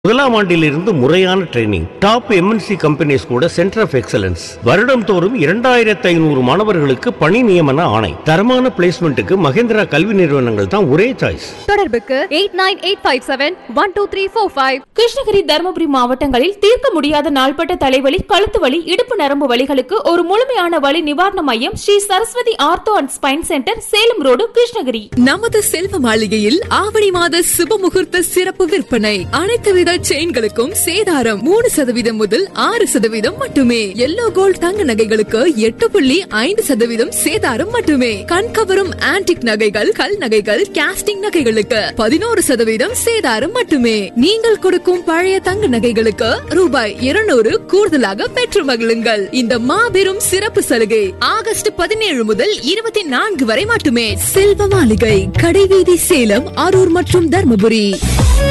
முதலாம் ஆண்டிலிருந்து முறையான ட்ரைனிங் டாப் எம்என்சி கம்பெனிஸ் கூட சென்டர் ஆஃப் எக்ஸலன்ஸ் வருடம் தோறும் இரண்டாயிரத்தி ஐநூறு மாணவர்களுக்கு பணி நியமன ஆணை தரமான பிளேஸ்மெண்ட்டுக்கு மகேந்திரா கல்வி நிறுவனங்கள் தான் ஒரே சாய்ஸ் தொடர்புக்கு eight nine eight five seven one two three four five Krishnagiri Dharmapuri மாவட்டங்களில் தீர்க்க முடியாத நாள்பட்ட தலைவலி கழுத்து வலி இடுப்பு நரம்பு வலிகளுக்கு ஒரு முழுமையான வலி நிவாரண மையம் Sri Saraswathi ortho and spine centre Salem road Krishnagiri நமது செல்வ மாளிகையில் ஆவணி மாத சுப முகூர்த்த சிறப்பு விற்பனை அனைத்து வித செயின்களுக்கும் சேதாரம் மூணு சதவீதம் முதல் ஆறு சதவீதம் மட்டுமே எல்லோ கோல்ட் தங்க நகைகளுக்கு எட்டு புள்ளி ஐந்து சதவீதம் சேதாரம் மட்டுமே கண்கவரும் ஆன்டிக் நகைகள் கல் நகைகள் கேஸ்டிங் நகைகளுக்கு பதினோரு சதவீதம் சேதாரம் மட்டுமே நீங்கள் கொடுக்கும் பழைய தங்க நகைகளுக்கு ரூபாய் இருநூறு கூடுதலாக பெற்று மகிழுங்கள் இந்த மாபெரும் சிறப்பு சலுகை ஆகஸ்ட் பதினேழு முதல் இருபத்தி நான்கு வரை மட்டுமே செல்வ மாளிகை கடைவீதி சேலம் அரூர் மற்றும் தர்மபுரி